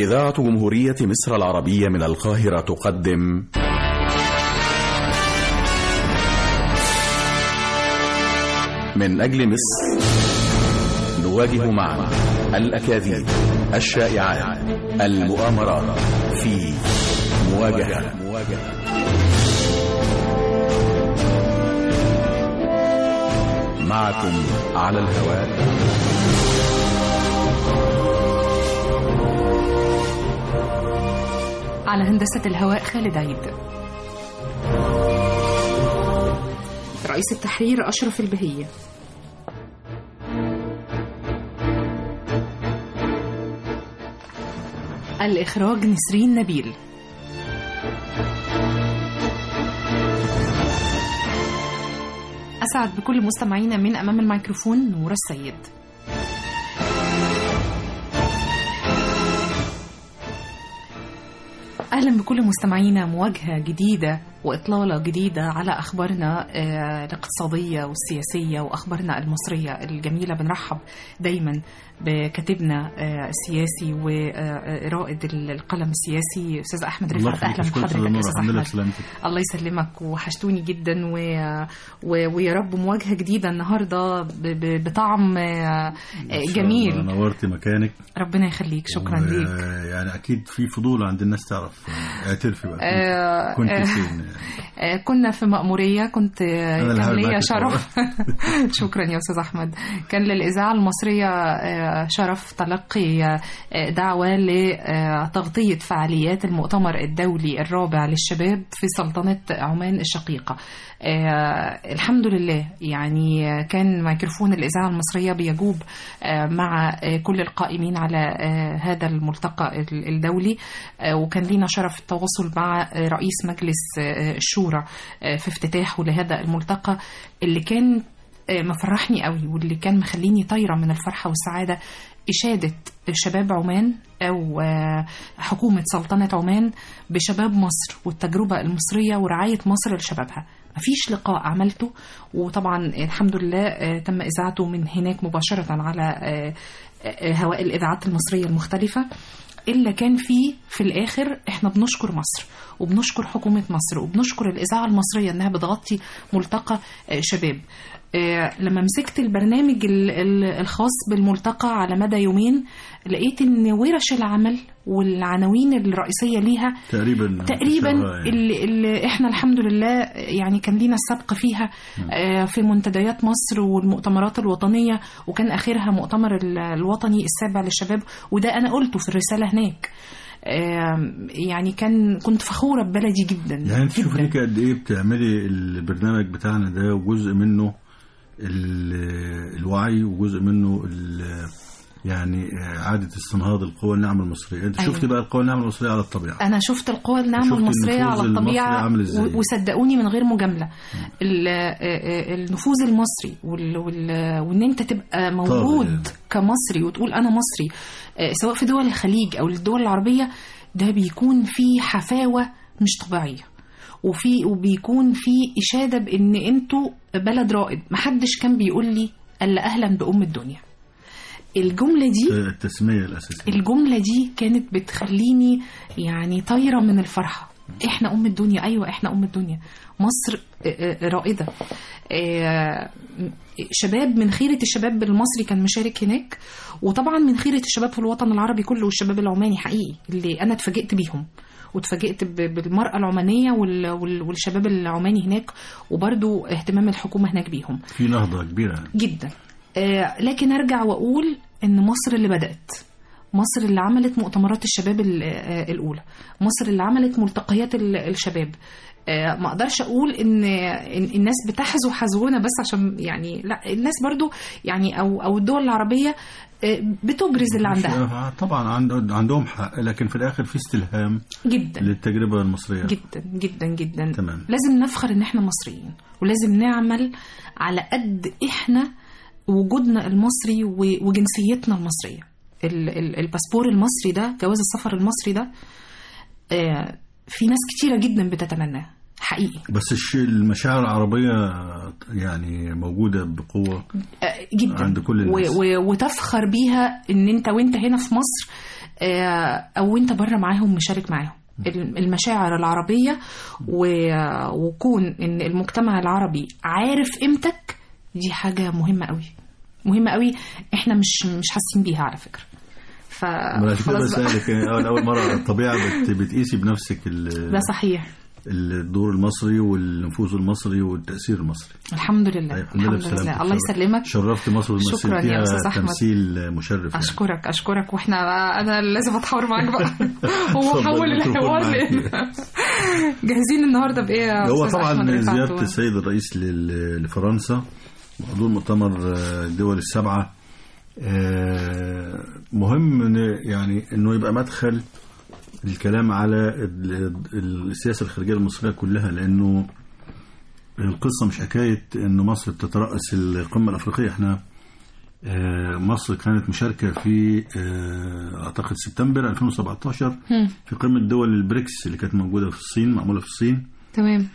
إذاعة جمهورية مصر العربية من القاهرة تقدم من أجل مصر نواجه معا الأكاذيب الشائعات المؤامرات في مواجهة معكم على الهواء على هندسة الهواء خالد عيد رئيس التحرير أشرف البهية الإخراج نسرين نبيل أسعد بكل مستمعينا من أمام الميكروفون نور السيد أهلا بكل مستمعينا مواجهة جديدة وإطلالة جديدة على أخبارنا الاقتصادية والسياسية وأخبارنا المصرية الجميلة بنرحب دايما بكاتبنا السياسي ورائد القلم السياسي أستاذ أحمد رفعت أهلا بحضرتك يا أستاذ أحمد الله يسلمك وحشتوني جدا و... و... ويا رب مواجهة جديدة النهاردة ب... ب... بطعم جميل نورتي مكانك ربنا يخليك شكرا و... ليك يعني أكيد في فضول عند الناس تعرف اعترفي بقى آه كنت آه فين كنا في مأمورية كنت كان ليا شرف شكرا يا أستاذ أحمد كان للإذاعة المصرية شرف تلقي دعوة لتغطية فعاليات المؤتمر الدولي الرابع للشباب في سلطنة عمان الشقيقة الحمد لله يعني كان ميكروفون الإذاعة المصرية بيجوب مع كل القائمين على هذا الملتقى الدولي وكان لينا شرف التواصل مع رئيس مجلس الشورى في افتتاحه لهذا الملتقى اللي كان مفرحني قوي واللي كان مخليني طايرة من الفرحة والسعادة إشادة شباب عمان أو حكومة سلطنة عمان بشباب مصر والتجربة المصرية ورعاية مصر لشبابها مفيش لقاء عملته وطبعا الحمد لله تم إذاعته من هناك مباشرة على هواء الإذاعات المصرية المختلفة إلا كان فيه في الآخر إحنا بنشكر مصر وبنشكر حكومة مصر وبنشكر الإذاعة المصرية إنها بتغطي ملتقى شباب لما مسكت البرنامج الخاص بالملتقى على مدى يومين لقيت ان ورش العمل والعناوين الرئيسيه ليها تقريبا تقريبا اللي, اللي احنا الحمد لله يعني كان لينا السبق فيها في منتديات مصر والمؤتمرات الوطنيه وكان اخرها مؤتمر الوطني السابع للشباب وده انا قلته في الرساله هناك يعني كان كنت فخوره ببلدي جدا يعني انت شوفي ليك قد ايه بتعملي البرنامج بتاعنا ده وجزء منه الوعي وجزء منه يعني إعادة استنهاض القوى الناعمة المصرية أنت أيوة. شفت بقى القوى الناعمة المصرية على الطبيعة أنا شفت القوى الناعمة المصرية على الطبيعة وصدقوني من غير مجاملة النفوذ المصري وال... وال... وإن أنت تبقى موجود يعني. كمصري وتقول أنا مصري سواء في دول الخليج أو الدول العربية ده بيكون في حفاوة مش طبيعية وفي وبيكون في إشادة بإن أنتوا بلد رائد محدش كان بيقول لي إلا أهلا بأم الدنيا الجملة دي التسمية الأساسية الجملة دي كانت بتخليني يعني طايرة من الفرحة احنا ام الدنيا ايوه احنا ام الدنيا مصر رائده شباب من خيره الشباب المصري كان مشارك هناك وطبعا من خيره الشباب في الوطن العربي كله والشباب العماني حقيقي اللي انا اتفاجئت بيهم واتفاجئت بالمرأة العمانية والشباب العماني هناك وبرضو اهتمام الحكومة هناك بيهم في نهضة كبيرة جدا لكن أرجع وأقول إن مصر اللي بدأت مصر اللي عملت مؤتمرات الشباب الأولى مصر اللي عملت ملتقيات الشباب ما اقدرش اقول ان الناس بتحزو حزونا بس عشان يعني لا الناس برضو يعني او او الدول العربيه بتبرز اللي عندها طبعا عندهم حق لكن في الاخر في استلهام جدا للتجربه المصريه جدا جدا جدا تمام. لازم نفخر ان احنا مصريين ولازم نعمل على قد احنا وجودنا المصري وجنسيتنا المصريه الباسبور المصري ده جواز السفر المصري ده في ناس كتيره جدا بتتمناه حقيقي بس الشيء المشاعر العربية يعني موجودة بقوة جدا عند كل الناس و و وتفخر بيها ان انت وانت هنا في مصر او انت بره معاهم مشارك معاهم المشاعر العربيه وكون ان المجتمع العربي عارف قيمتك دي حاجه مهمه قوي مهمه قوي احنا مش مش حاسين بيها على فكره ف خلاص بسالك اول مره الطبيعه بتقيسي بنفسك ده صحيح الدور المصري والنفوذ المصري والتاثير المصري الحمد لله الحمد, الحمد لله الله يسلمك شرفت مصر شكرا يا استاذ احمد تمثيل مشرف يعني. اشكرك اشكرك واحنا انا لازم اتحاور معاك بقى وحول الحوار جاهزين النهارده بايه يا هو طبعا زياره السيد الرئيس لفرنسا وحضور مؤتمر الدول السبعه مهم يعني انه يبقى مدخل الكلام على السياسة الخارجية المصرية كلها لأنه القصة مش حكاية أن مصر بتترأس القمة الأفريقية احنا مصر كانت مشاركة في أعتقد سبتمبر 2017 في قمة دول البريكس اللي كانت موجودة في الصين معمولة في الصين تمام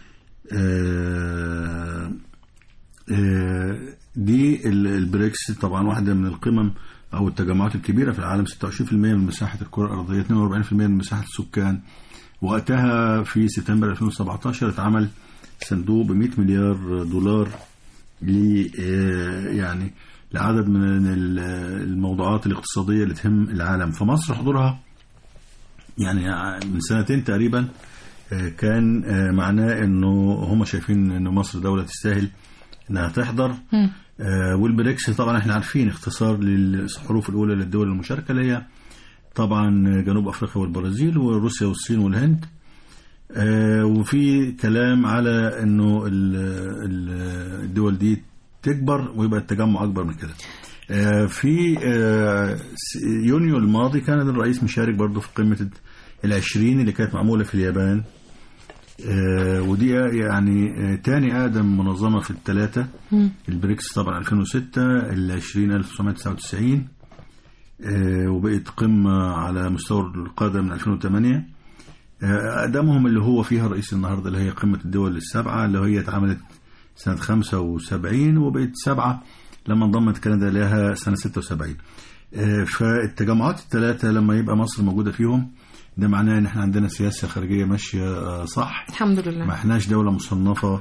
دي البريكس طبعا واحدة من القمم أو التجمعات الكبيرة في العالم 26% من مساحة الكرة الأرضية 42% من مساحة السكان وقتها في سبتمبر 2017 اتعمل صندوق ب 100 مليار دولار ل يعني لعدد من الموضوعات الاقتصادية اللي تهم العالم فمصر حضورها يعني من سنتين تقريبا كان معناه انه هم شايفين انه مصر دولة تستاهل انها تحضر آه والبريكس طبعا احنا عارفين اختصار للحروف الاولى للدول المشاركه اللي هي طبعا جنوب افريقيا والبرازيل وروسيا والصين والهند آه وفي كلام على انه الدول دي تكبر ويبقى التجمع اكبر من كده آه في يونيو الماضي كان الرئيس مشارك برضه في قمه العشرين اللي كانت معموله في اليابان ودي يعني تاني أقدم منظمة في الثلاثة البريكس طبعا 2006 ال 20 1999 وبقت قمة على مستوى القادة من 2008 أقدمهم اللي هو فيها رئيس النهاردة اللي هي قمة الدول السبعة اللي هي اتعملت سنة 75 وبقت سبعة لما انضمت كندا لها سنة 76 فالتجمعات الثلاثة لما يبقى مصر موجودة فيهم ده معناه ان احنا عندنا سياسه خارجيه ماشيه صح الحمد لله ما احناش دوله مصنفه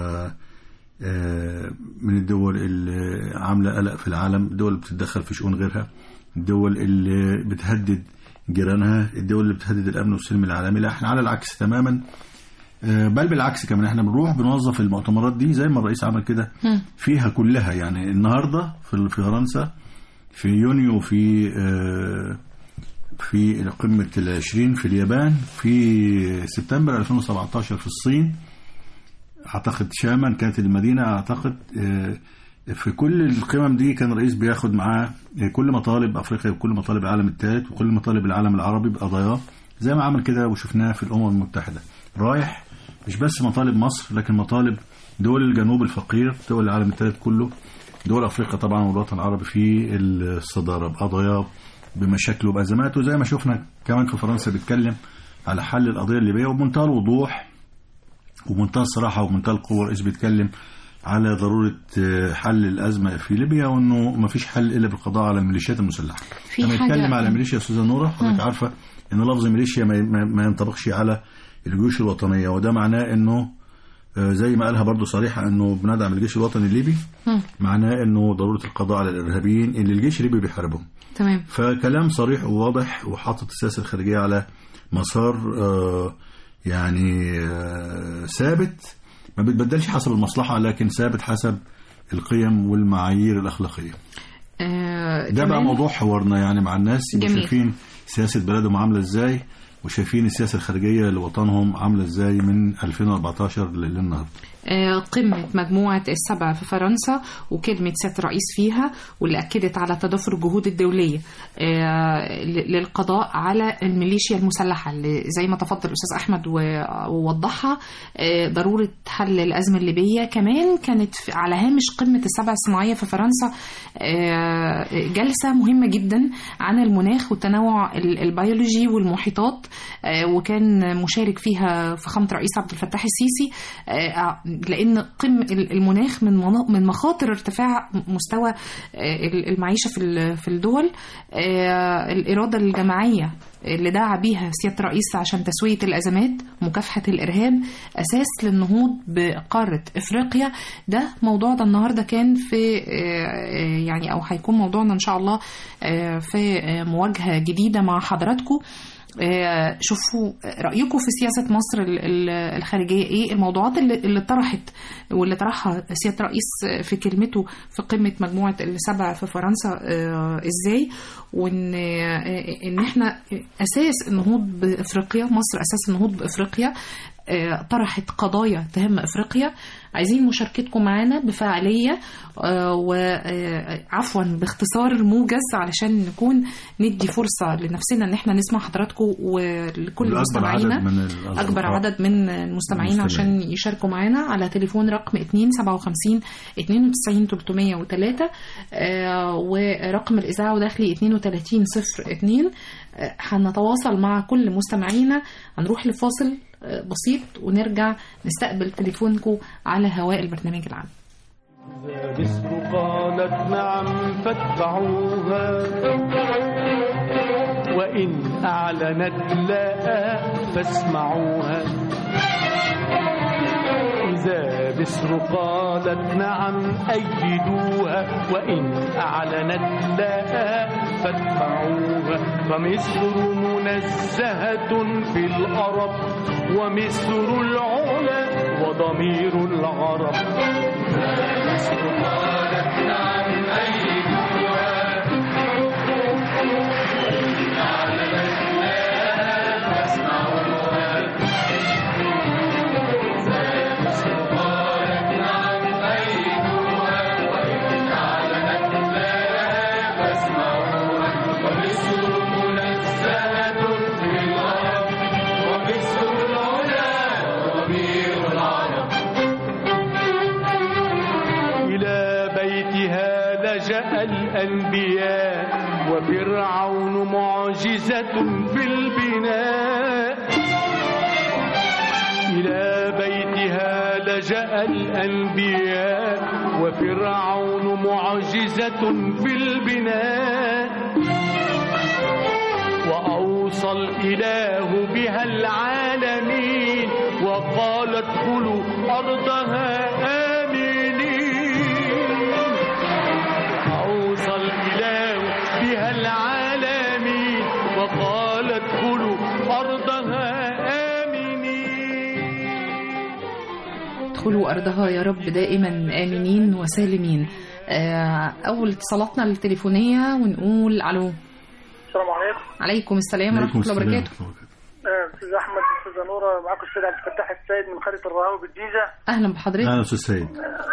من الدول اللي عامله قلق في العالم الدول اللي بتتدخل في شؤون غيرها الدول اللي بتهدد جيرانها الدول اللي بتهدد الامن والسلم العالمي لا احنا على العكس تماما بل بالعكس كمان احنا بنروح بنوظف المؤتمرات دي زي ما الرئيس عمل كده فيها كلها يعني النهارده في فرنسا في يونيو في في قمة العشرين في اليابان في سبتمبر 2017 في الصين أعتقد شامان كانت المدينة أعتقد في كل القمم دي كان الرئيس بياخد معاه كل مطالب أفريقيا وكل مطالب العالم الثالث وكل مطالب العالم العربي بقضاياه زي ما عمل كده وشفناه في الأمم المتحدة رايح مش بس مطالب مصر لكن مطالب دول الجنوب الفقير دول العالم الثالث كله دول أفريقيا طبعا والوطن العربي في الصدارة بقضاياه بمشاكله وبأزماته زي ما شفنا كمان في فرنسا بيتكلم على حل القضية الليبية وبمنتهى الوضوح وبمنتهى الصراحة وبمنتهى القوة الرئيس بيتكلم على ضرورة حل الأزمة في ليبيا وإنه ما فيش حل إلا بالقضاء على الميليشيات المسلحة لما يتكلم على ميليشيا يا أستاذة نورة حضرتك عارفة إن لفظ ميليشيا ما, ما ينطبقش على الجيوش الوطنية وده معناه إنه زي ما قالها برضو صريحة انه بندعم الجيش الوطني الليبي معناه انه ضرورة القضاء على الارهابيين اللي الجيش الليبي بيحاربهم تمام فكلام صريح وواضح وحاطط السياسة الخارجية على مسار آه يعني آه ثابت ما بتبدلش حسب المصلحة لكن ثابت حسب القيم والمعايير الأخلاقية آه ده بقى موضوع حوارنا يعني مع الناس جميل. شايفين سياسة بلدهم عاملة ازاي وشايفين السياسة الخارجية لوطنهم عاملة ازاي من 2014 للنهارده قمة مجموعة السبع في فرنسا وكلمة سيادة الرئيس فيها واللي أكدت على تضافر الجهود الدولية للقضاء على الميليشيا المسلحة اللي زي ما تفضل الأستاذ أحمد ووضحها ضرورة حل الأزمة الليبية كمان كانت على هامش قمة السبع الصناعية في فرنسا جلسة مهمة جدا عن المناخ والتنوع البيولوجي والمحيطات وكان مشارك فيها فخامة الرئيس عبد الفتاح السيسي لان قم المناخ من من مخاطر ارتفاع مستوى المعيشه في في الدول الاراده الجماعيه اللي دعا بيها سياده الرئيس عشان تسويه الازمات مكافحه الارهاب اساس للنهوض بقاره افريقيا ده موضوعنا النهارده كان في يعني او هيكون موضوعنا ان شاء الله في مواجهه جديده مع حضراتكم شوفوا رايكم في سياسه مصر الخارجيه ايه الموضوعات اللي, اللي طرحت واللي طرحها سياده الرئيس في كلمته في قمه مجموعه السبع في فرنسا ازاي وان ان احنا اساس النهوض بافريقيا مصر اساس النهوض بافريقيا طرحت قضايا تهم افريقيا عايزين مشاركتكم معانا بفاعليه وعفوا باختصار موجز علشان نكون ندي فرصه لنفسنا ان احنا نسمع حضراتكم ولكل مستمعينا اكبر عدد من المستمعين عشان يشاركوا معانا على تليفون رقم 2 57 92 303 ورقم الاذاعه وداخلي 32 02 هنتواصل مع كل مستمعينا هنروح لفاصل بسيط ونرجع نستقبل تليفونكم على هواء البرنامج العام مصر قالت نعم فاتبعوها وإن أعلنت لا فاسمعوها إذا مصر قالت نعم أيدوها وإن أعلنت لا فاتبعوها فمصر منزهة في الأرب ومصر العلا وضمير العرب مصر قالت نعم أيدوها وإن أعلنت لا فاسمعوها مصر قالت نعم أيدوها وإن أعلنت لا فاسمعوها ومصر منزهة في الأرض ومصر العلا وضمير العرب إلى بيتها لجأ الأنبياء وفرعون معجزة في البناء إلى بيتها لجأ الأنبياء وفرعون معجزة في البناء وأوصى الإله بها العالمين وقال ادخلوا أرضها آمنين أوصى الإله بها العالمين وقال ادخلوا أرضها آمنين ادخلوا أرضها يا رب دائما آمنين وسالمين أول اتصالاتنا التليفونية ونقول ألو السلام عليكم عليكم السلام ورحمة الله وبركاته استاذ احمد استاذه نوره معاكم الاستاذ عبد الفتاح السيد من قريه الرهاوي بالجيزه أهلا بحضرتك اهلا استاذ سيد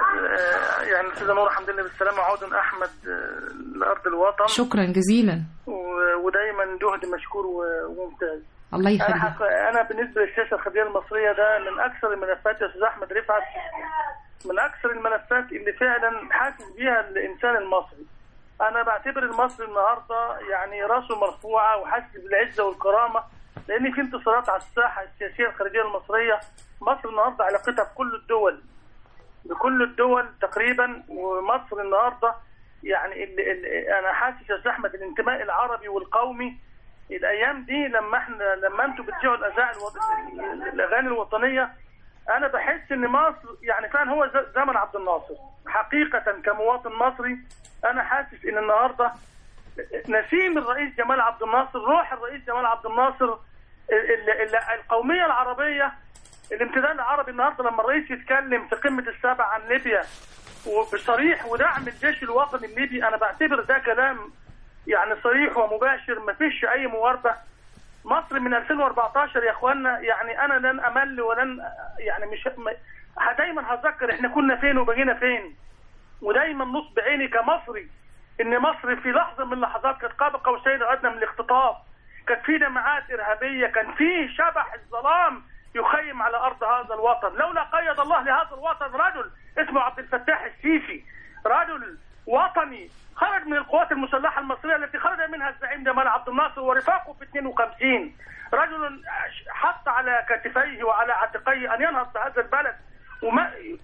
آه، يعني استاذه نوره الحمد لله بالسلامه عود احمد آه، لارض الوطن شكرا جزيلا و- ودايما جهد مشكور و- وممتاز الله انا يخليك حق... انا بالنسبه للسياسه الخارجيه المصريه ده من اكثر الملفات يا استاذ احمد رفعت من اكثر الملفات اللي فعلا حاسس بيها الانسان المصري انا بعتبر المصري النهارده يعني راسه مرفوعه وحاسس بالعزه والكرامه لان في انتصارات على الساحه السياسيه الخارجيه المصريه مصر النهارده علاقتها بكل الدول بكل الدول تقريبا ومصر النهارده يعني ال ال انا حاسس يا استاذ احمد الانتماء العربي والقومي الايام دي لما احنا لما انتوا بتذيعوا الاذاعه الوط... الاغاني الوطنيه انا بحس ان مصر يعني فعلا هو ز- زمن عبد الناصر حقيقه كمواطن مصري انا حاسس ان النهارده نسيم الرئيس جمال عبد الناصر روح الرئيس جمال عبد الناصر ال- ال- القوميه العربيه الامتداد العربي النهارده لما الرئيس يتكلم في قمه السابع عن ليبيا وبصريح ودعم الجيش الوطني الليبي انا بعتبر ده كلام يعني صريح ومباشر ما فيش اي مواربه مصر من 2014 يا اخوانا يعني انا لن امل ولن يعني مش م- دايما هذكر احنا كنا فين وبقينا فين ودايما نصب عيني كمصري ان مصر في لحظه من اللحظات كانت قاب قوسين او ادنى من الاختطاف كانت في جماعات ارهابيه كان في شبح الظلام يخيم على ارض هذا الوطن لولا قيد الله لهذا الوطن رجل اسمه عبد الفتاح السيسي رجل وطني خرج من القوات المسلحه المصريه التي خرج منها الزعيم جمال عبد الناصر ورفاقه في 52 رجل حط على كتفيه وعلى عاتقيه ان ينهض بهذا البلد وما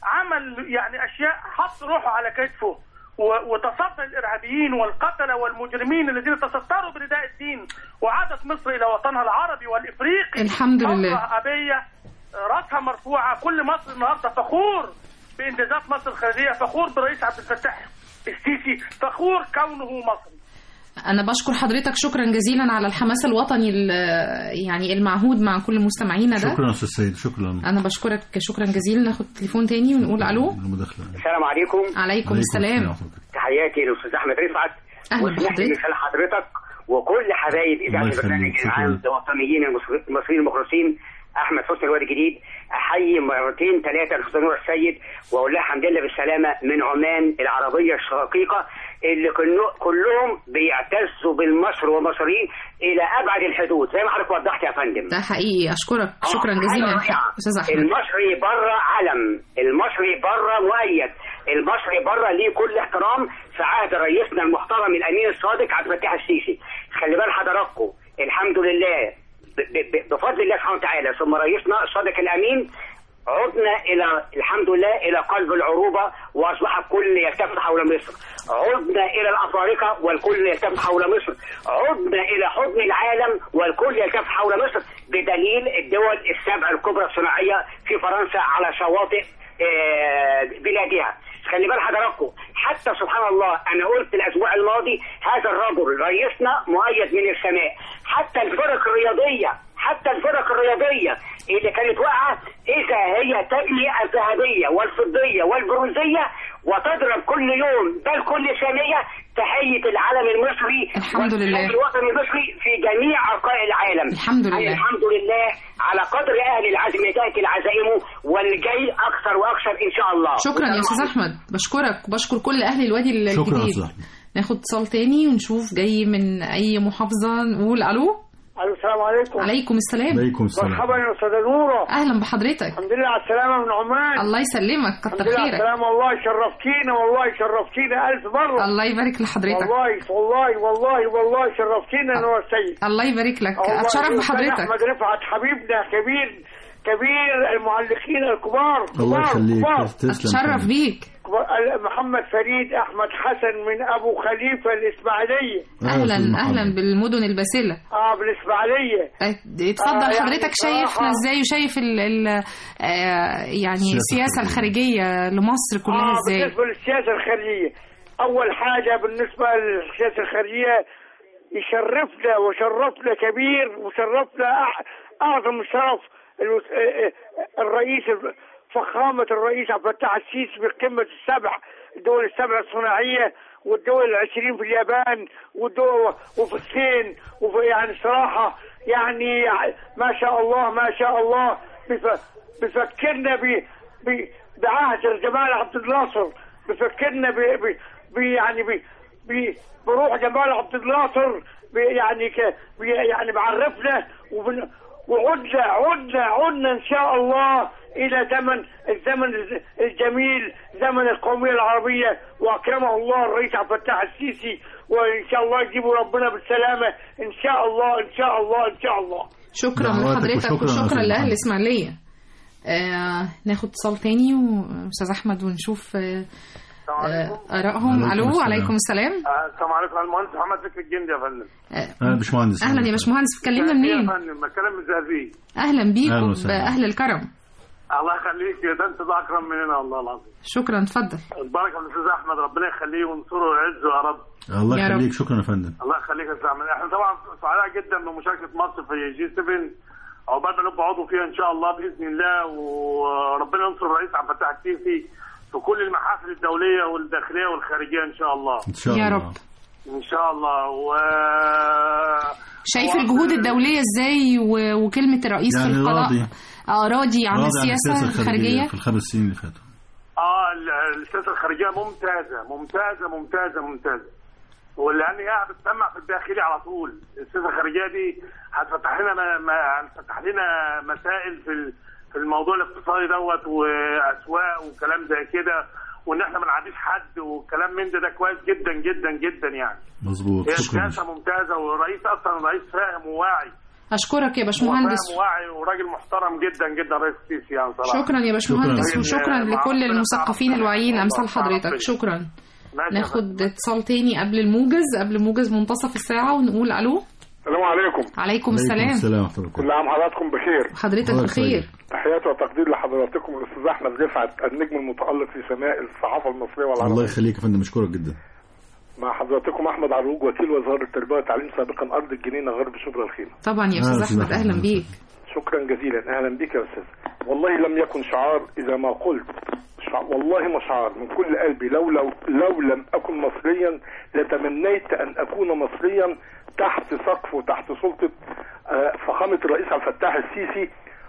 عمل يعني اشياء حط روحه على كتفه و- وتصدى الارهابيين والقتله والمجرمين الذين تستروا برداء الدين وعادت مصر الى وطنها العربي والافريقي الحمد لله. ثورة ابيه راسها مرفوعه كل مصر النهارده فخور بانجازات مصر الخارجيه فخور برئيس عبد الفتاح السيسي فخور كونه مصري أنا بشكر حضرتك شكرا جزيلا على الحماس الوطني ال- يعني المعهود مع كل مستمعينا ده شكرا يا استاذ سيد شكرا أنا بشكرك شكرا جزيلا ناخد تليفون تاني ونقول ألو المداخله السلام عليكم عليكم السلام تحياتي للاستاذ احمد رفعت أهلا واسمح لي بحضرتك. مثال حضرتك وكل حبايب اذاعه الله يخليك. البرنامج شكراً. العام الوطنيين المصري- المصريين المخلصين احمد حسني الوادي الجديد احيي مرتين ثلاثه الاستاذ نور السيد واقول لها الحمد لله بالسلامه من عمان العربيه الشقيقه اللي كله- كلهم بيعتزوا بالمصر والمصريين الى ابعد الحدود زي ما حضرتك وضحت يا فندم ده حقيقي أشكرك شكرا جزيلا حاجة رائعة. أستاذ أحمد المصري بره علم المصري بره مؤيد المصري بره ليه كل احترام في عهد رئيسنا المحترم الامين الصادق عبد الفتاح السيسي خلي بال حضراتكم الحمد لله ب- ب- ب- بفضل الله سبحانه وتعالى ثم رئيسنا الصادق الامين عدنا الى الحمد لله الى قلب العروبه واصبح الكل يلتف حول مصر عدنا الى الافارقه والكل يلتف حول مصر عدنا الى حضن العالم والكل يلتف حول مصر بدليل الدول السبع الكبرى الصناعيه في فرنسا على شواطئ آه، بلادها خلي بال حضراتكم حتى سبحان الله انا قلت الاسبوع الماضي هذا الرجل رئيسنا مؤيد من السماء حتى الفرق الرياضيه حتى الفرق الرياضيه اللي كانت واقعه اذا هي تبني الذهبيه والفضيه والبرونزيه وتضرب كل يوم بل كل ثانيه تحيه العلم المصري الحمد لله. والشعب الوطني المصري في جميع ارقاء العالم الحمد لله. أي الحمد لله على قدر اهل العزم تاتي العزائم والجاي اكثر واكثر ان شاء الله شكرا يا استاذ احمد بشكرك بشكر كل اهل الوادي شكرا يا الجديد استاذ احمد ناخد اتصال تاني ونشوف جاي من اي محافظه نقول الو السلام عليكم عليكم السلام عليكم السلام مرحبا يا استاذه نوره اهلا بحضرتك الحمد لله على السلامه من عمان الله يسلمك الحمد كتر لله على خيرك السلامه والله شرفتينا والله شرفتينا الف مره الله يبارك لحضرتك والله والله والله والله شرفتينا يا نور السيد الله يبارك لك والله اتشرف الأستاذ بحضرتك احمد رفعت حبيبنا كبير كبير المعلقين الكبار الله كبار- يخليك كبار. تسلم اتشرف بيك كبار. محمد فريد احمد حسن من ابو خليفه الاسماعيليه اهلا اهلا بالمدن الباسله اه بالاسماعيليه اتفضل آه، يعني حضرتك شايفنا بصراحة- ازاي وشايف ال ال آه يعني السياسة السياسه الخارجيه لمصر كلها اه ازاي بالنسبه للسياسه الخارجيه اول حاجه بالنسبه للسياسه الخارجيه يشرفنا وشرفنا كبير وشرفنا أع- اعظم الشرف الوس- آه، آه، الرئيس فخامه الرئيس عبد الفتاح السيسي بقمه السبع الدول السبع الصناعيه والدول العشرين في اليابان والدول وفي الصين وفي يعني صراحه يعني ما شاء الله ما شاء الله بف- بفكرنا ب ب- بعهد جمال عبد الناصر بفكرنا ب ب ب يعني ب ب بروح جمال عبد الناصر ب يعني ك ب يعني بعرفنا وبن وعدنا عدنا عدنا ان شاء الله الى زمن الزمن الز- الجميل زمن القوميه العربيه واكرمه الله الرئيس عبد الفتاح السيسي وان شاء الله يجيبوا ربنا بالسلامه ان شاء الله ان شاء الله ان شاء الله شكرا دعواتك لحضرتك وشكراً وشكرا أستاذ لاهل محمد. الاسماعيليه آه ناخد اتصال تاني واستاذ احمد ونشوف آه آه ارائهم عليكم الو السلام. عليكم السلام السلام عليكم المهندس محمد فكري الجندي يا فندم آه اهلا باشمهندس اهلا يا باشمهندس اتكلمنا منين يا فندم بتكلم من الزقازيق اهلا أهلا بيكم وسهلا. باهل الكرم الله يخليك يا ده انت ده اكرم مننا والله العظيم شكرا اتفضل البركه من الاستاذ احمد ربنا يخليه وينصره ويعزه يا رب الله يا رب. يخليك شكرا يا فندم الله يخليك يا استاذ احمد احنا طبعا سعداء جدا بمشاركه مصر في جي 7 عقبال ما نبقى عضو فيها ان شاء الله باذن الله وربنا ينصر الرئيس عبد الفتاح السيسي في كل المحافل الدوليه والداخليه والخارجيه ان شاء الله ان شاء يا الله رب. ان شاء الله و شايف الجهود الدوليه ازاي و- وكلمه الرئيس يعني في القضاء راضي اه راضي عن راضي السياسه الخارجيه في الخمس سنين اللي فاتوا اه ال- السياسه الخارجيه ممتازه ممتازه ممتازه ممتازه ولان هي بتسمع في الداخلي على طول السياسه الخارجيه دي هتفتح لنا ما ما هتفتح لنا مسائل في ال- في الموضوع الاقتصادي دوت واسواق وكلام زي كده وان احنا ما نعديش حد وكلام من ده ده كويس جدا جدا جدا يعني مظبوط هي شكرا سياسه ممتازه والرئيس اصلا رئيس فاهم وواعي اشكرك يا هو باشمهندس فاهم واعي وراجل محترم جدا جدا رئيس السيسي يعني صراحه شكرا يا باشمهندس شكراً. وشكرا مع لكل ربنا المثقفين تعرف. الواعيين امثال الله حضرتك تعرف. شكرا ماشي يا ناخد فندم. اتصال تاني قبل الموجز قبل موجز منتصف الساعة ونقول الو السلام عليكم عليكم عليكم السلام السلام ورحمة الله كل عام حضراتكم بخير حضرتك الله بخير يخليك. تحياتي وتقدير لحضراتكم الاستاذ احمد رفعت النجم المتالق في سماء الصحافه المصريه الله والعربيه يخليك يا فندم مشكورك جدا مع حضراتكم احمد عروج وكيل وزاره التربيه والتعليم سابقا ارض الجنينه غرب شبرا الخيمه طبعا يا آه، استاذ أستاذ احمد أحمد. اهلا بيك شكرا جزيلا اهلا بك يا استاذ والله لم يكن شعار اذا ما قلت شع... والله ما شعار من كل قلبي لو لو لو لم اكن مصريا لتمنيت ان اكون مصريا تحت سقف وتحت سلطه آه، فخامه الرئيس عبد الفتاح السيسي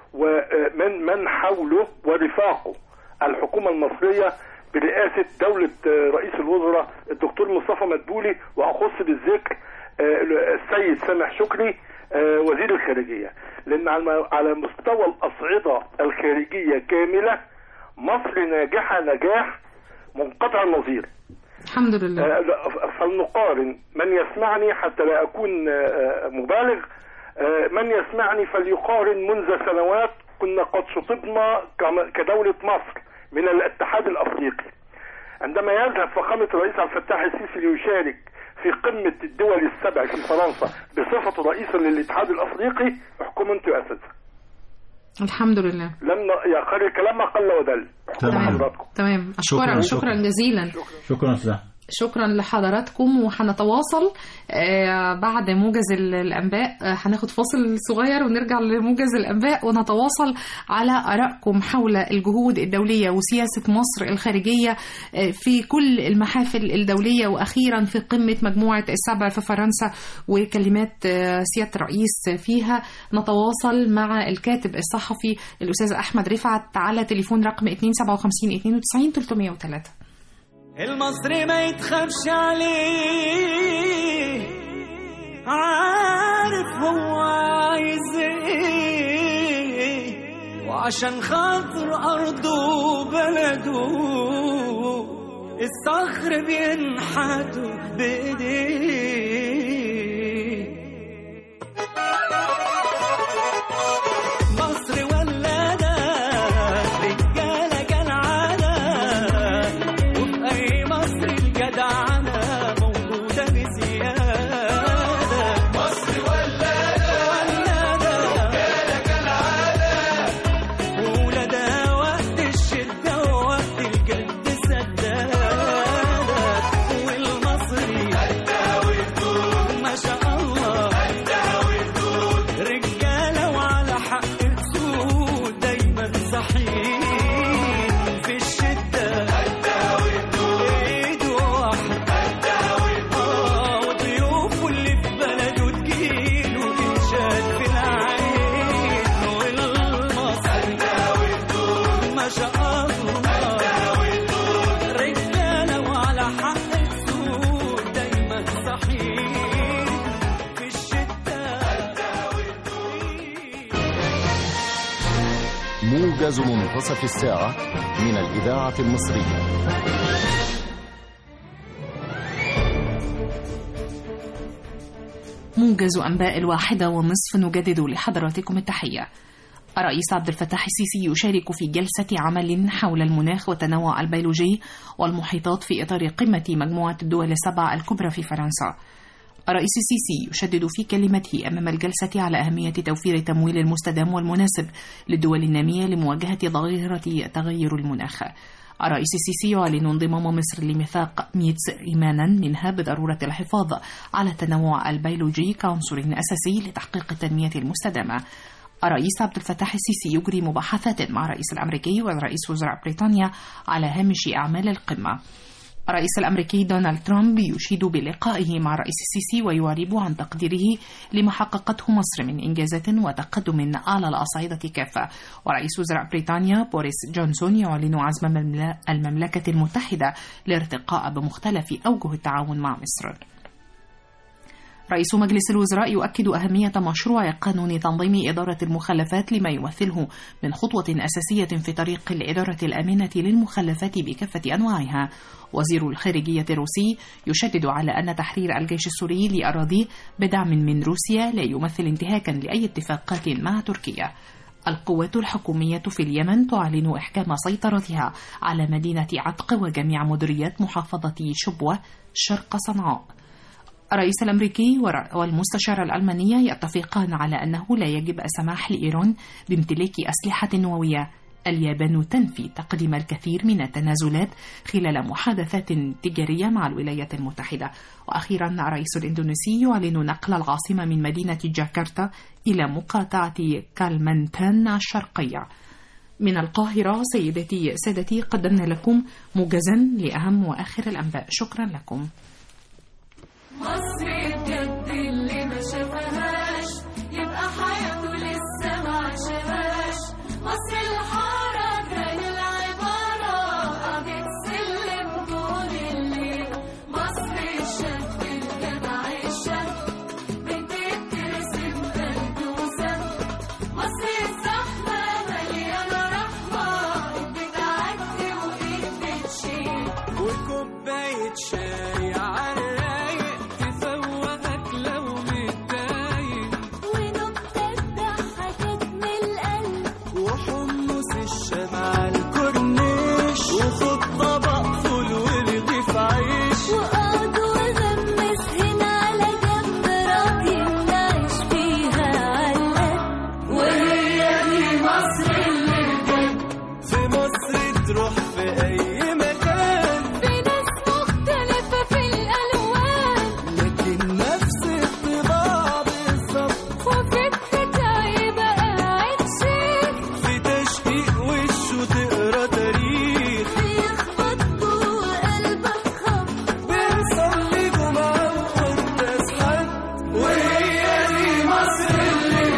ومن من حوله ورفاقه الحكومه المصريه برئاسه دوله آه، رئيس الوزراء الدكتور مصطفى مدبولي واخص بالذكر آه، السيد سامح شكري آه، وزير الخارجيه لان على على مستوى الاصعده الخارجيه كامله مصر ناجحه نجاح منقطع النظير الحمد لله آه، فلنقارن من يسمعني حتى لا أكون آه، مبالغ آه، من يسمعني فليقارن منذ سنوات كنا قد شطبنا كم- كدولة مصر من الاتحاد الأفريقي عندما يذهب فخامة الرئيس عبد الفتاح السيسي ليشارك في قمة الدول السبع في فرنسا بصفته رئيسا للاتحاد الأفريقي احكموا انتوا يا أساتذة الحمد لله لم ن- يا خير الكلام ما قل ودل احكموا تمام. حضراتكم تمام اشكرك شكراً، شكرا شكراً. جزيلا شكرا أستاذ أحمد. شكرا لحضراتكم وهنتواصل آه، بعد موجز ال- الانباء آه، هناخد فاصل صغير ونرجع لموجز الانباء ونتواصل على ارائكم حول الجهود الدوليه وسياسه مصر الخارجيه آه، في كل المحافل الدوليه واخيرا في قمه مجموعه السبع في فرنسا وكلمات آه، سياده الرئيس فيها نتواصل مع الكاتب الصحفي الاستاذ احمد رفعت على تليفون رقم 257 92 303 المصري ما يتخافش عليه عارف هو عايز ايه وعشان خاطر ارضه وبلده الصخر بينحت بايديه مصر ولادة رجالة كالعادة وفي أي مصر الجدعنة موجودة بزيادة مصر ولادة رجالة كالعادة وولادها وقت الشدة ووقت الجد سدادة والمصري ما شاء الله رجالة وعلى حق تسود دايما صحيح في الشدة ايد واحدة آه، وضيوفه اللي في بلده تجيله تنشاد في العين والمصري ما شاء الله رجالة وعلى حق تسود دايما صحيح في الشدة موجز منتصف الساعة من الإذاعة المصرية موجز أنباء الواحدة ونصف نجدد لحضراتكم التحية الرئيس عبد الفتاح السيسي يشارك في جلسة عمل حول المناخ والتنوع البيولوجي والمحيطات في إطار قمة مجموعة الدول السبع الكبرى في فرنسا الرئيس السيسي يشدد في كلمته أمام الجلسة على أهمية توفير التمويل المستدام والمناسب للدول النامية لمواجهة ظاهرة تغير المناخ الرئيس السيسي يعلن انضمام مصر لميثاق ميتس إيمانا منها بضرورة الحفاظ على التنوع البيولوجي كعنصر أساسي لتحقيق التنمية المستدامة الرئيس عبد الفتاح السيسي يجري مباحثات مع الرئيس الأمريكي ورئيس وزراء بريطانيا على هامش أعمال القمة الرئيس الأمريكي دونالد ترامب يشيد بلقائه مع الرئيس السيسي ويعرب عن تقديره لما حققته مصر من إنجازات وتقدم على الأصعدة كافة ورئيس وزراء بريطانيا بوريس جونسون يعلن عزم المملا- المملكة المتحدة لارتقاء بمختلف أوجه التعاون مع مصر رئيس مجلس الوزراء يؤكد أهمية مشروع قانون تنظيم إدارة المخلفات لما يمثله من خطوة أساسية في طريق الإدارة الآمنة للمخلفات بكافة أنواعها وزير الخارجية الروسي يشدد على أن تحرير الجيش السوري لأراضيه بدعم من روسيا لا يمثل انتهاكا لأي اتفاقات مع تركيا القوات الحكومية في اليمن تعلن إحكام سيطرتها على مدينة عتق وجميع مديريات محافظة شبوة شرق صنعاء الرئيس الأمريكي والمستشارة الألمانية يتفقان على أنه لا يجب السماح لإيران بامتلاك أسلحة نووية اليابان تنفي تقديم الكثير من التنازلات خلال محادثات تجارية مع الولايات المتحدة وأخيرا الرئيس الإندونيسي يعلن نقل العاصمة من مدينة جاكرتا إلى مقاطعة كالمنتان الشرقية من القاهرة سيدتي سادتي قدمنا لكم موجزا لأهم وآخر الأنباء شكرا لكم مصر بجد اللي ما شافهاش يبقى حياته لسه ما عاشهاش مصر الحارة كان العبارة قضية سلم طول الليل مصر الشاب الجدع الشاب بنت بترسم قلب وسم مصر الزحمة مليانة رحمة بتعدي وإيد بتشيل وكوباية شاي على الرايق تفوقك لو متضايق ونكتة ضحكت من القلب وحمص الشام على الكورنيش وخد طبق فول ورغيف عيش وقعد وغمس هنا على جنب راضي نعيش فيها علقة وهي دي مصر اللي بجد في مصر تروح في أي مكان في ناس مختلفة في الألوان لكن نفس الطباع بالظبط وفي التتعي بقى قاعد شيك في تشقيق وش وتقرا تاريخ بيخبط جوه قلبك خبط بنصلي جمعة وقداس حد وهي دي مصر اللي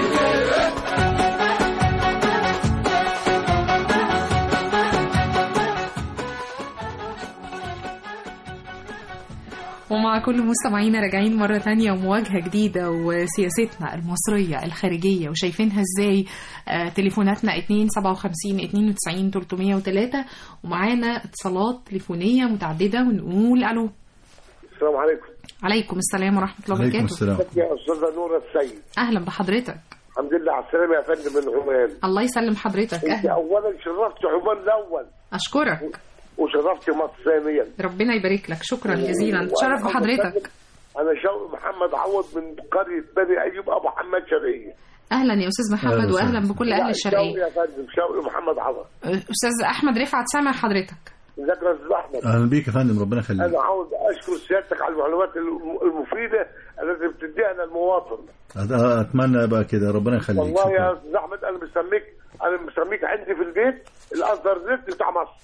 ومع كل مستمعينا راجعين مرة تانية ومواجهة جديدة وسياستنا المصرية الخارجية وشايفينها ازاي آه تليفوناتنا 2 57 92 303 ومعانا اتصالات تليفونية متعددة ونقول الو السلام عليكم عليكم السلام ورحمة الله عليكم وبركاته السلام يا استاذه نور السيد أهلا بحضرتك الحمد لله على السلامه يا فندم من عمان الله يسلم حضرتك انت أهلا اولا شرفت عمان الاول أشكرك وشرفت مصر ثانيا ربنا يبارك لك شكرا جزيلا وأنا تشرف بحضرتك انا شوقي محمد عوض من قريه بني ايوب ابو حماد شرقيه أهلا يا أستاذ محمد أهلا وسهلا. وأهلا بكل أهل لا، الشرقية شوقي يا فندم شوقي محمد عوض أستاذ أحمد رفعت سامع حضرتك ازيك يا استاذ احمد اهلا بيك يا فندم ربنا يخليك انا عاوز اشكر سيادتك على المعلومات الم- المفيده التي بتديها للمواطن أت- اتمنى ابقى كده ربنا يخليك والله يا شكرا استاذ احمد انا مسميك انا مسميك عندي في البيت الانترنت بتاع مصر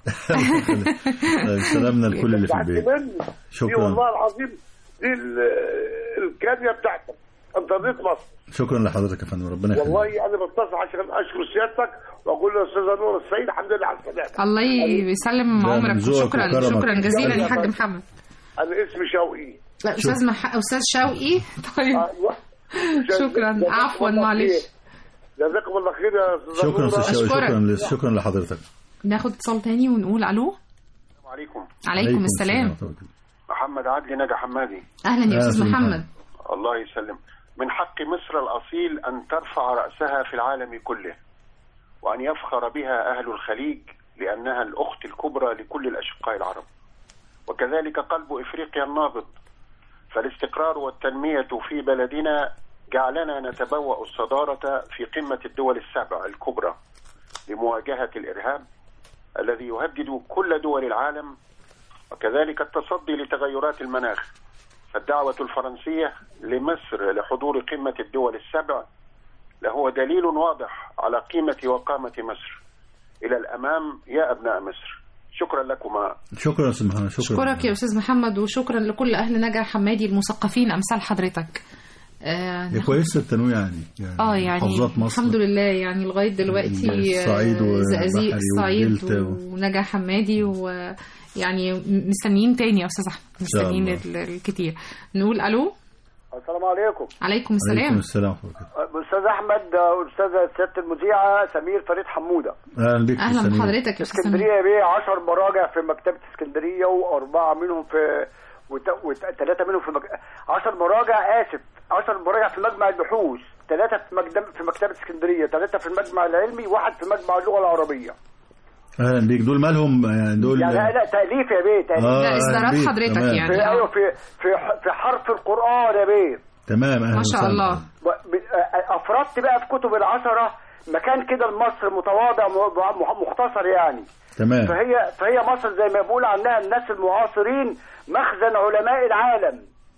سلامنا لكل اللي في البيت مني دي شكرا والله العظيم دي ال- الكاديه بتاعتك انترنت مصر شكرا لحضرتك يا فندم ربنا يخليك والله انا بتصل عشان اشكر سيادتك واقول له استاذه نور السيد الحمد لله على السلامه الله يسلم لا، من عمرك ذوقك وشكرا وكرمك. شكرا جزيلا يا شكرا. حاج محمد انا اسمي شوقي لا استاذ مح... استاذ شوقي طيب ايوه شكرا جزاكم عفوا الله معلش خير. جزاكم الله خير يا استاذه شكرا نور استاذ شوقي أشكرك. شكرا لس- شكرا لحضرتك ناخد اتصال تاني ونقول الو السلام عليكم عليكم السلام ورحمة الله. محمد عدلي نجا حمادي اهلا يا استاذ أهلا محمد الله يسلم من حق مصر الأصيل أن ترفع رأسها في العالم كله وأن يفخر بها أهل الخليج لأنها الأخت الكبرى لكل الأشقاء العرب وكذلك قلب إفريقيا النابض فالاستقرار والتنمية في بلدنا جعلنا نتبوأ الصدارة في قمة الدول السبع الكبرى لمواجهة الإرهاب الذي يهدد كل دول العالم وكذلك التصدي لتغيرات المناخ فالدعوة الفرنسية لمصر لحضور قمة الدول السبع لهو دليل واضح على قيمة وقامة مصر إلى الأمام يا أبناء مصر شكرا لكما شكرا يا استاذ محمد شكرا اشكرك يا استاذ محمد وشكرا لكل اهل نجا حمادي المثقفين امثال حضرتك آه هي كويسه التنويع يعني يعني اه يعني محافظات مصر الحمد لله يعني لغايه دلوقتي الصعيد آه، وبحري زقازيق الصعيد والدلتا و- ونجا حمادي ويعني مستنيين تاني يا استاذ احمد شاء مستنيين الله. ال- الكتير نقول الو السلام عليكم عليكم عليكم السلام السلام ورحمة الله استاذ احمد آه، استاذه سياده المذيعه سمير فريد حموده اهلا بك اهلا سمير. بحضرتك يا استاذ سمير اسكندريه بيه 10 مراجع في مكتبه اسكندريه واربعه منهم في وثلاثه منهم في مك... 10 مراجع اسف 10 مراجع في مجمع البحوث ثلاثه في مكتبه في مكتبه اسكندريه ثلاثه في المجمع العلمي واحد في مجمع اللغه العربيه اهلا بيك دول مالهم يعني دول يعني لا لا تاليف يا بيه تاليف آه، لا أهلاً إصدارات بيك. حضرتك تمام. يعني. في آه. ايوه في في في حرف القران يا بيه تمام اهلا ما شاء وسهلا. الله ب- ب- افردت بقى في كتب العشره مكان كده لمصر متواضع م- م- مختصر يعني تمام فهي فهي مصر زي ما بيقول عنها الناس المعاصرين مخزن علماء العالم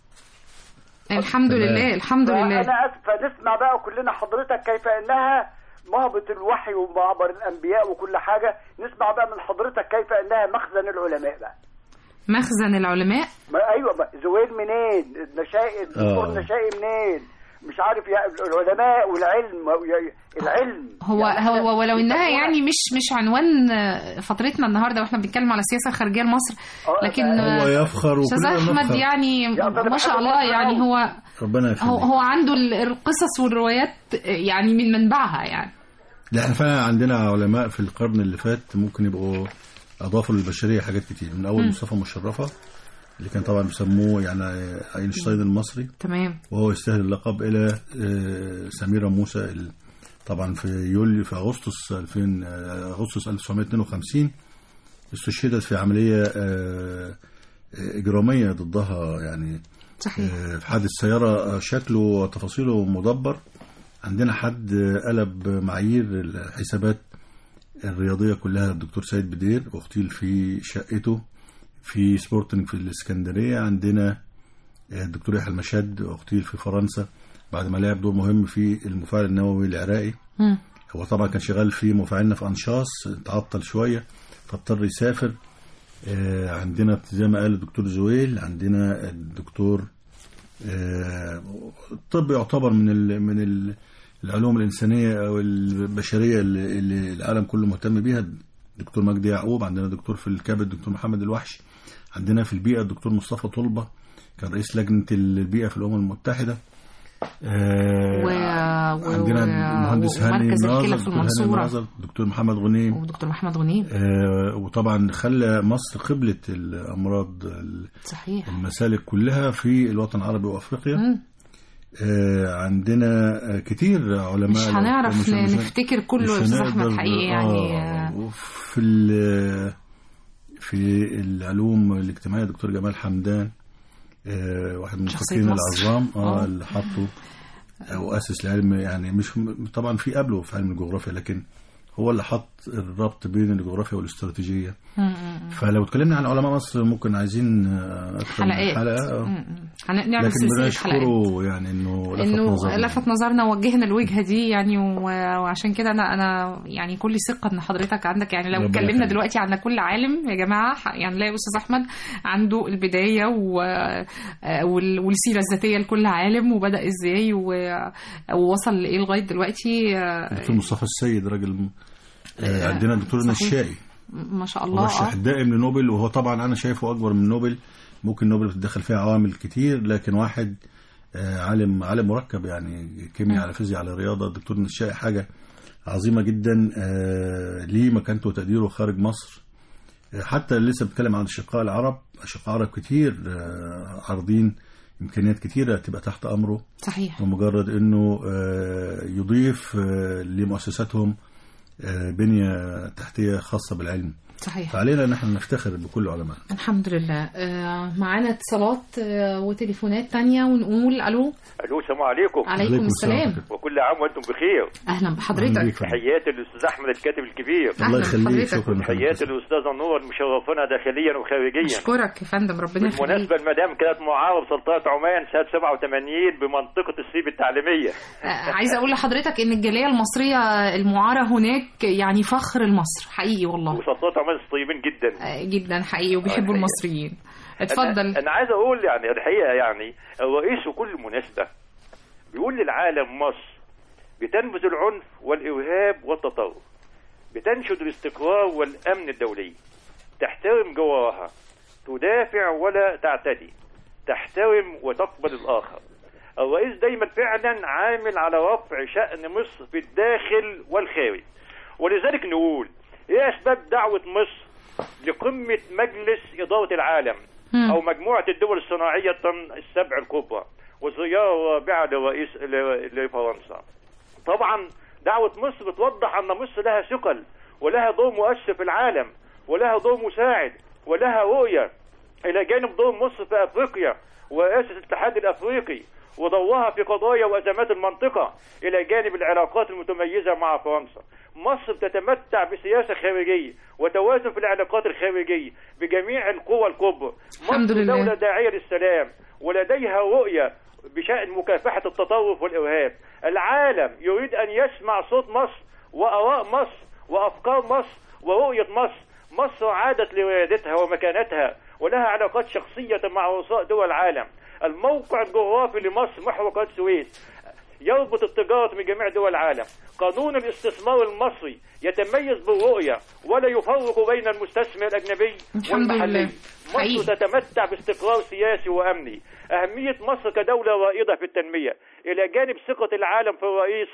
الحمد تمام. لله الحمد لله انا اسف فنسمع بقى كلنا حضرتك كيف انها مهبط الوحي ومعبر الانبياء وكل حاجه نسمع بقى من حضرتك كيف انها مخزن العلماء بقى مخزن العلماء ما ايوه ما زويل منين النشائي الدكتور آه. نشائي منين مش عارف يا العلماء والعلم يا- العلم هو يعني هو ولو انها بتقول- يعني مش مش عنوان آه، فترتنا النهارده واحنا بنتكلم على السياسه الخارجيه لمصر آه، لكن هو آه، يفخر استاذ وكلنا احمد نفخر يعني يا أستاذ ما شاء أحمد الله الله يعني يعوض. هو ربنا هو يخليك هو عنده ال- القصص والروايات آه، يعني من منبعها يعني لا احنا فعلا عندنا علماء في القرن اللي فات ممكن يبقوا اضافوا للبشريه حاجات كتير من اول مم. مصطفى مشرفه اللي كان طبعا بيسموه يعني اينشتاين المصري تمام وهو يستاهل اللقب الى آه، سميره موسى ال- طبعا في يوليو في اغسطس 2000 آه، اغسطس 1952 استشهدت في عمليه آه، آه، اجراميه ضدها يعني صحيح آه، في حادث سيارة آه، شكله وتفاصيله مدبر عندنا حد آه، قلب معايير الحسابات الرياضية كلها الدكتور سيد بدير اغتيل في شقته في سبورتنج في الإسكندرية عندنا آه، الدكتور يحيى المشد اغتيل في فرنسا بعد ما لعب دور مهم في المفاعل النووي العراقي مم. هو طبعا كان شغال في مفاعلنا في أنشاص تعطل شوية فاضطر يسافر آه، عندنا زي ما قال الدكتور زويل عندنا الدكتور آه، الطب يعتبر من ال من ال العلوم الإنسانية أو البشرية اللي, اللي العالم كله مهتم بيها الدكتور مجدي يعقوب عندنا دكتور في الكبد الدكتور محمد الوحش عندنا في البيئة الدكتور مصطفى طلبة كان رئيس لجنة البيئة في الأمم المتحدة آه، و... و... عندنا المهندس هاني ومركز ناظر الكلى في دكتور هاني المنصورة ناظر دكتور محمد غنيم ودكتور محمد غنيم آه، وطبعا خلى مصر قبلة الأمراض ال- صحيح المسالك كلها في الوطن العربي وأفريقيا مم. آه، عندنا آه، كتير علماء مش هنعرف مش- مش- نفتكر كله مش يا استاذ احمد هنقدر- حقيقي يعني آه، وفي ال- في العلوم الاجتماعية دكتور جمال حمدان آه، واحد من شخصية المفكرين مصر. العظام اه آه. اللي حطوا او اسس العلم يعني مش طبعا في قبله في علم الجغرافيا لكن هو اللي حط الربط بين الجغرافيا والاستراتيجيه مم. فلو اتكلمنا عن علماء مصر ممكن عايزين آه، اكثر من حلقات حلقه آه. مم. هن- نعمل لكن سلسله حلقات بنشكره يعني انه لفت انه نظرنا لفت نظرنا ووجهنا الوجهه دي يعني و- وعشان كده انا انا يعني كل ثقه ان حضرتك عندك يعني لو ربنا اتكلمنا يخليك. دلوقتي عن كل عالم يا جماعه ح- يعني نلاقي استاذ احمد عنده البدايه و... آه، وال- والسيره الذاتيه لكل عالم وبدا ازاي و- ووصل لايه لغايه دلوقتي آه، الدكتور مصطفى السيد راجل آه، عندنا الدكتور صحيح. نشائي ما شاء الله مرشح آه. الدائم لنوبل وهو طبعا انا شايفه اكبر من نوبل ممكن نوبل بتدخل فيها عوامل كتير لكن واحد آه، عالم عالم مركب يعني كيمياء على فيزياء على رياضه الدكتور نشائي حاجه عظيمه جدا آه، ليه مكانته وتقديره خارج مصر آه، حتى لسه بتكلم عن اشقاء العرب اشقاء عرب كتير آه، عارضين امكانيات كتيره تبقى تحت امره صحيح ومجرد انه آه، يضيف آه، لمؤسساتهم آه، بنيه تحتيه خاصه بالعلم صحيح فعلينا ان احنا نفتخر بكل علماء الحمد لله آه، معانا اتصالات آه، وتليفونات تانية ونقول الو الو السلام عليكم عليكم السلام وكل عام وانتم بخير اهلا بحضرتك تحياتي للاستاذ احمد الكاتب الكبير الله يخليك شكرا تحياتي للاستاذه نور المشرفنا داخليا وخارجيا اشكرك يا فندم ربنا يخليك بالمناسبه المدام كانت معارض سلطنه عمان سنه 87 بمنطقه السيب التعليميه آه، عايزه اقول لحضرتك ان الجاليه المصريه المعاره هناك يعني فخر لمصر حقيقي والله وسلطنه عمان طيبين جدا آه، جدا حقيقي وبيحبوا المصريين اتفضل أنا, انا عايز اقول يعني الحقيقه يعني الرئيس في كل مناسبه بيقول للعالم مصر بتنبذ العنف والارهاب والتطرف بتنشد الاستقرار والامن الدولي تحترم جوارها تدافع ولا تعتدي تحترم وتقبل الاخر الرئيس دايما فعلا عامل على رفع شأن مصر في الداخل والخارج ولذلك نقول ايه اسباب دعوة مصر لقمة مجلس إدارة العالم مم. أو مجموعة الدول الصناعية السبع الكبرى وزيارة رابعة لرئيس ل- لفرنسا طبعا دعوة مصر بتوضح أن مصر لها ثقل ولها دور مؤثر في العالم ولها دور مساعد ولها رؤية إلى جانب دور مصر في أفريقيا ورئاسة الاتحاد الأفريقي ودورها في قضايا وأزمات المنطقة إلى جانب العلاقات المتميزة مع فرنسا مصر تتمتع بسياسة خارجية وتوازن في العلاقات الخارجية بجميع القوى الكبرى الحمد مصر لله. دولة داعية للسلام ولديها رؤية بشأن مكافحة التطرف والإرهاب العالم يريد أن يسمع صوت مصر وآراء مصر وأفكار مصر ورؤية مصر مصر عادت لريادتها ومكانتها ولها علاقات شخصية مع رؤساء دول العالم الموقع الجغرافي لمصر محور قناة السويس يربط التجارة من جميع دول العالم قانون الاستثمار المصري يتميز بالرؤية ولا يفرق بين المستثمر الأجنبي الحمد والمحلي لله. حقيقي. مصر تتمتع باستقرار سياسي وأمني أهمية مصر كدولة رائدة في التنمية إلى جانب ثقة العالم في الرئيس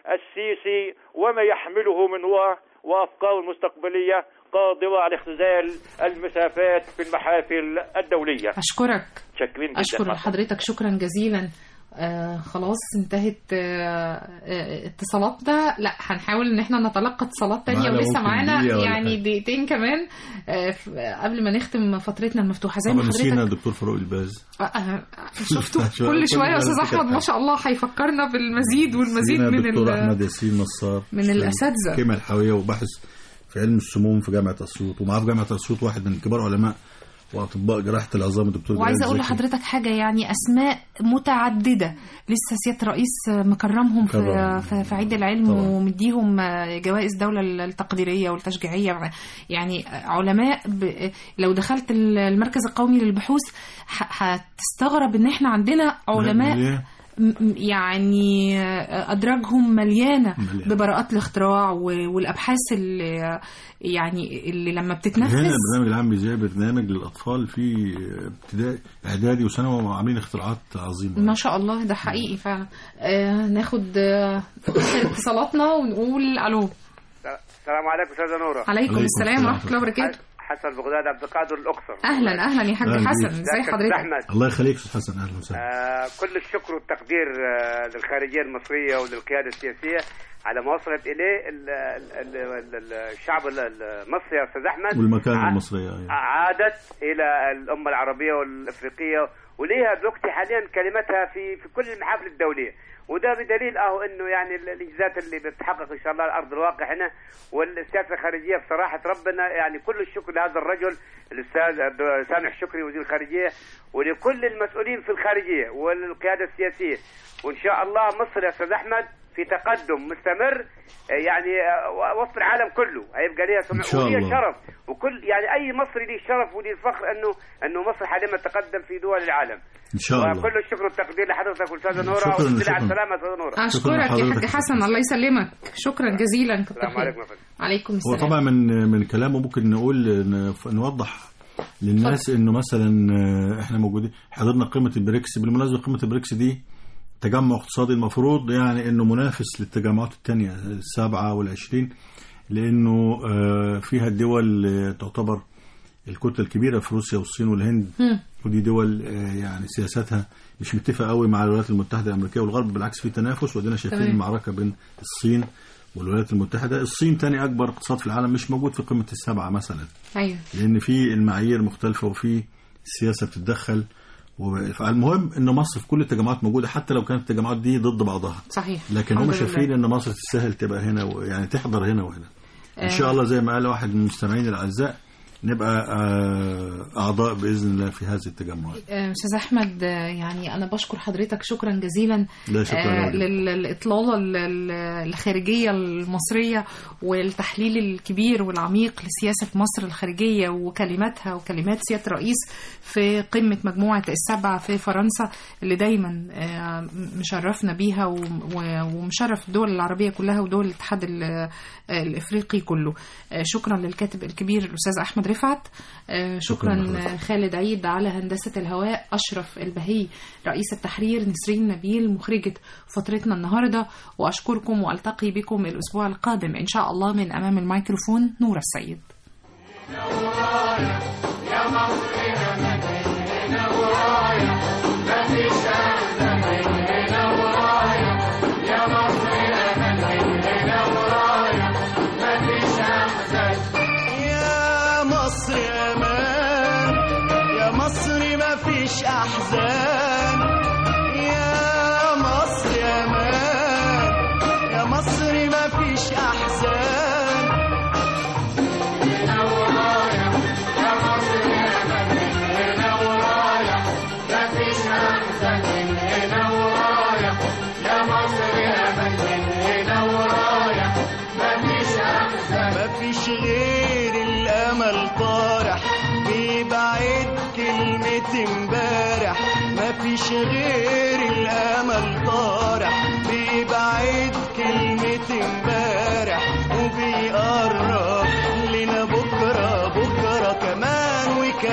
السيسي وما يحمله من وعي وأفكار مستقبلية قادرة على اختزال المسافات في المحافل الدولية أشكرك شاكرين جدا أشكر حضرتك. حضرتك شكرا جزيلا آه خلاص انتهت آه آه اتصالاتنا لا هنحاول ان احنا نتلقى اتصالات تانية معانا ولسه ممكن معانا دقيقة ولا يعني حاجة. دقيقتين كمان آه ف- قبل ما نختم فترتنا المفتوحة زي ما طبعا نسينا حضرتك الدكتور فاروق الباز آه، آه، شفتوا شوية- كل كل شوية يا استاذ مرة احمد ما شاء الله هيفكرنا بالمزيد والمزيد نسينا من الدكتور ال- احمد ياسين نصار من في الأساتذة. الكيمياء الحيويه وباحث في علم السموم في جامعه اسيوط ومعاه في جامعه اسيوط واحد من كبار علماء واطباء جراحه العظام الدكتور وعايزه جلال اقول زكي. لحضرتك حاجه يعني اسماء متعدده لسه سياده الرئيس مكرمهم في مكرم. في, في عيد العلم ومديهم جوائز دوله التقديريه والتشجيعيه يعني علماء ب... لو دخلت المركز القومي للبحوث ه- هتستغرب ان احنا عندنا علماء ليه؟ م- م- يعني ادراجهم مليانه مليانة. ببراءات الاختراع و- والابحاث اللي يعني اللي لما هنا بتتنفذ البرنامج العام بيذيع برنامج للاطفال في ابتدائي اعدادي وثانوي وعاملين اختراعات عظيمه ما شاء الله ده حقيقي فعلا آه ناخد آه آخر اتصالاتنا ونقول الو السلام عليكم استاذه نوره عليكم السلام ورحمه الله وبركاته حسن بغداد عبد القادر الاقصر اهلا اهلا يا حاج أهلا حسن بيك. ازي أستاذ حضرتك احمد الله يخليك استاذ حسن اهلا وسهلا آه كل الشكر والتقدير آه للخارجيه المصريه وللقياده السياسيه على ما وصلت اليه ال- ال- ال- ال- الشعب ال- المصري يا استاذ احمد والمكانه ع- المصريه أيوة. عادت الى الامه العربيه والافريقيه وليها دلوقتي حاليا كلمتها في في كل المحافل الدوليه وده بدليل اهو انه يعني ال- الانجازات اللي بتتحقق ان شاء الله على ارض الواقع هنا والسياسه الخارجيه بصراحه ربنا يعني كل الشكر لهذا الرجل الاستاذ عبد- سامح شكري وزير الخارجيه ولكل المسؤولين في الخارجيه والقياده السياسيه وان شاء الله مصر يا استاذ احمد في تقدم مستمر آه، يعني آه، وسط العالم كله هيبقى ليها إن سمعه شاء وليها الله. شرف وكل يعني اي مصري ليه شرف وليه فخر انه انه مصر حاليا تقدم في دول العالم ان شاء الله وكل الشكر والتقدير لحضرتك والاستاذه نوره شكراً، والحمد لله شكراً. على السلامه استاذه نوره اشكرك يا حاج لحضرتك. حسن الله يسلمك شكرا جزيلا كتر السلام خير عليكم يا فندم عليكم هو السلام طبعا من من كلامه ممكن نقول ن- نوضح للناس انه مثلا آه، احنا موجودين حضرنا قمه البريكس بالمناسبه قمه البريكس دي تجمع اقتصادي المفروض يعني انه منافس للتجمعات الثانيه السبعه والعشرين لانه آه، فيها الدول آه، تعتبر الكتله الكبيره في روسيا والصين والهند مم. ودي دول آه، يعني سياساتها مش متفقه قوي مع الولايات المتحده الامريكيه والغرب بالعكس في تنافس ودينا شايفين تمام. المعركه بين الصين والولايات المتحده الصين تاني اكبر اقتصاد في العالم مش موجود في قمه السبعه مثلا ايوه لان في المعايير مختلفه وفي السياسه بتتدخل و- فالمهم ان مصر في كل التجمعات موجوده حتى لو كانت التجمعات دي ضد بعضها صحيح لكن هم الحمد لله. شايفين ان مصر تستاهل تبقى هنا و- يعني تحضر هنا وهنا ان شاء الله زي ما قال واحد من المستمعين الاعزاء نبقى آه، اعضاء باذن الله في هذه التجمعات آه، استاذ احمد آه، يعني انا بشكر حضرتك شكرا جزيلا لا شكرا آه، لك. لل- للاطلاله ال- ال- الخارجيه المصريه والتحليل الكبير والعميق لسياسه مصر الخارجيه وكلماتها وكلمات سياده الرئيس في قمه مجموعه السبعه في فرنسا اللي دايما آه، مشرفنا بيها و- و- ومشرف الدول العربيه كلها ودول الاتحاد ال- الافريقي كله آه، شكرا للكاتب الكبير الاستاذ احمد رفعت آه، شكرا شكراً لحضرتك. خالد عيد على هندسة الهواء أشرف البهي رئيس التحرير نسرين نبيل مخرجة فترتنا النهاردة وأشكركم وألتقي بكم الأسبوع القادم إن شاء الله من أمام الميكروفون نور السيد يا مصر هنا ورايا مفيش أحزان هنا ورايا يا مصر هنا ورايا مفيش أحزان يا مصر امان يا مصر ما فيش احزان يا مصر امان يا مصر ما فيش احزان هنا ورايا يا مصر هنا ورايا مفيش أحزان هنا ورايا يا مصر هنا ورايا مفيش أحزان مفيش غير الامل طارح بيبعد كلمة امبارح مفيش غير الامل طارح بيبعد كلمة امبارح وبيقرب لنا بكرة بكرة كمان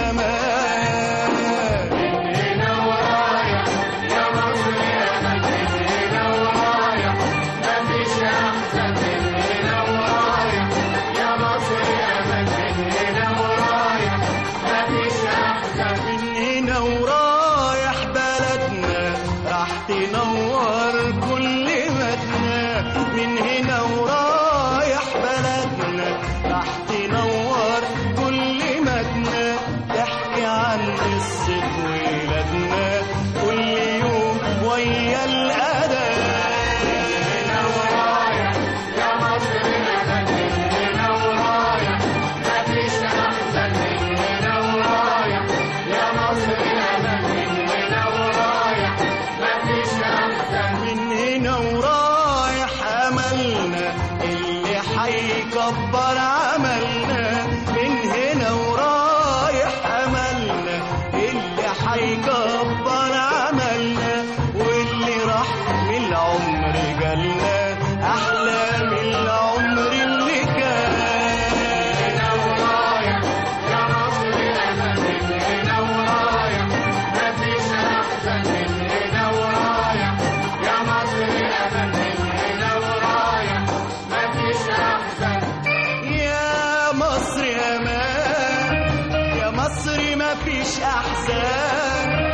وكمان هنا ورايا يا مصر هنا ورايا مفيش أحزان هنا ورايا يا مصر هنا ورايا مفيش أحزان من هنا ورايح بلدنا راح تنور كل مدنا من هنا ورايح بلدنا راح تنور كل مدنا تحكي عن قصة ولادنا كل يوم ويا الأذان هنا ورايا يا مصر هنا ورايا مفيش أحزان هنا ورايا يا مصر هنا ورايا مفيش أحزان من هنا ورايح املنا اللي حيكبر عملنا من هنا ورايح املنا اللي حيكبر عملنا واللي راح من العمر جالنا احلى من العمر اللي كان هنا ورايا يا مصر هنا ورايا مفيش أحزان هنا ورايا يا مصر هنا ورايا مفيش أحزان يا مصر امان يا مصر ما فيش احزان